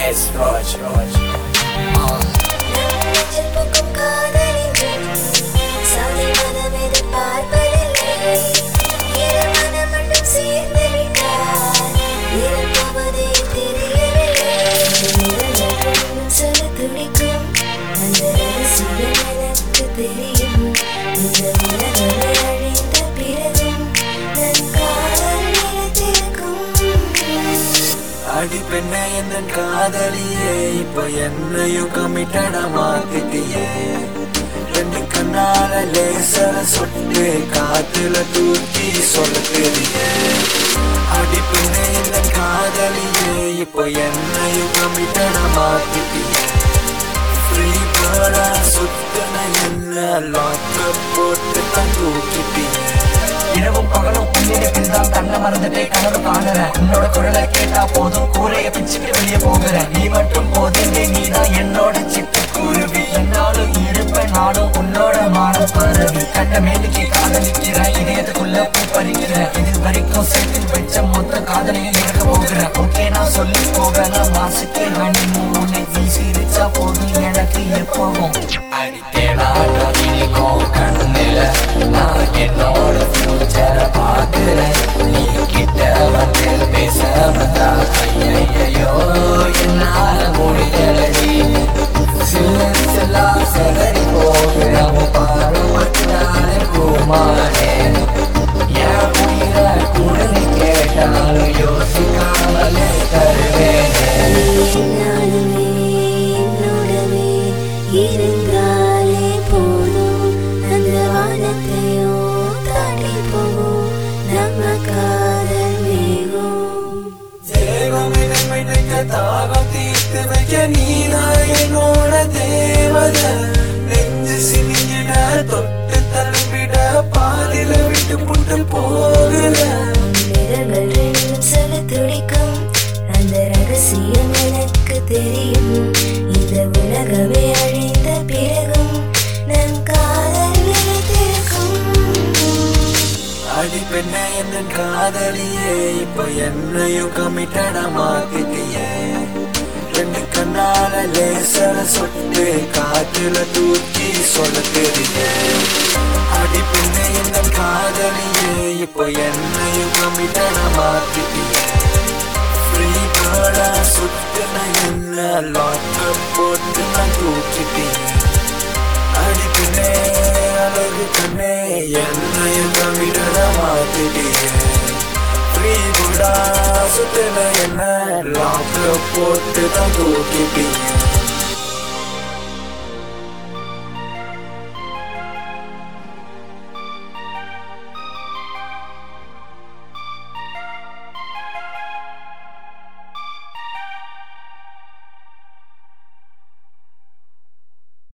S Raj Raj நெஞ்சில் பூக்கும் காதலில் சாதி மதம் எதிர்பார்ப்பதில்லை இரு மனம் மட்டும் சேர்ந்து விட்டால் இருப்பதே தெரியவில்லை நிழல்களும் சொல்ல துடிக்கும் அந்த ரகசியம் எனக்கு தெரியும் இந்த உலகமே அழிந்த பிறகும் நன் காதல் நிலைத்திருக்கும் அடி பெண்ணே எந்த காதலியே இப்ப என்னையும் கமிட்டட மாத்திட்டியே ரெண்டு கண்ணால லேசர சொட்டு காத்துல தூக்கி சொல்லுறியே அடி பெண்ணே எந்த காதலியே இப்ப என்னையும் கமிட்டட மாத்திட்டியே ஃப்ரீ பேர்டா சுத்தன என்ன லாக்க போட்டு தான் தூக்கிட்டியே இரவும் பகலும் உன்னிடத்தில் தான் தன்னை மறந்துட்டே கனவு காணுறேன் உன்னோட குரலை கேட்டா போதும் கூரைய பிச்சுட்டு வெளியே போகிறேன் நீ மட்டும் போதுமே நீதான் என்னோட சிட்டு குருவி என்னாலும் இருப்பேன் நானும் உன்னோட மான பரவி கண்ட மேலுக்கு காதலிக்கிறேன் இதயத்துக்குள்ள பூ பறிக்கிறேன் இது வரைக்கும் சேர்த்து வச்ச மொத்த காதலையும் இழக்க போகிறேன் ஓகே நான் சொல்லி போவேன் மாசுக்கு ஹனி மூணு நீ சிரிச்சா போதும் எனக்கு எப்பவும் அடித்தேடாடா இனிக்கும் கண்ணில நான் என்னோட ஃபியூச்சரை பார்க்கிறேன் நீ கிட்ட வந்து பேச வந்தா ஐயையோ என்னால முடியலடி சில சில்லா சதறி போகிறோம் பாரம்பட்டாலே பூமானே என் உயிரை குழந்தை கேட்டாலும் யோசிக்காமலே தருவேனே என்னாலுமே என்னோடவே இருந்தாலே போதும் அந்த வானத்தையும் தாண்டி போகும் நம்ம காதல் மேகம் தேவம் இனமை நினைக்க தாகம் தீர்த்து வைக்க நீதான் என்னோட தேவத நெஞ்சு சினிங்கிட தொட்டு தழும்பிட பாதில விட்டு புட்டு போகல விரல்கள் ரெண்டும் சொல்ல துடிக்கும் அந்த ரகசியம் எனக்கு தெரியும் இந்த உலகமே அழிந்த பிறகும் நம் காதல் நிலைத்திருக்கும் அடி பெண்ணே எந்த காதலியே இப்ப என்னையும் கமிட்டட மாத்திட்டியே ரெண்டு கண்ணால லேசர சொட்டு காத்துல தூக்கி சொல்ல தெரியே அடி பெண்ணே எந்த காதலியே இப்ப என்னையும் கமிட்டட மாத்திட்டியே ஃப்ரீ பேர்டா சுத்தின என்ன லாக்க போட்டு நான் தூக்கிட்டேன் அடி பெண்ணே அழகு கண்ணே என்னையும் கவிடட மாத்திட்டியே ஃப்ரீ பேர்டா சுத்தின என்ன லாக்க போட்டு தான் தூக்கிட்டேன்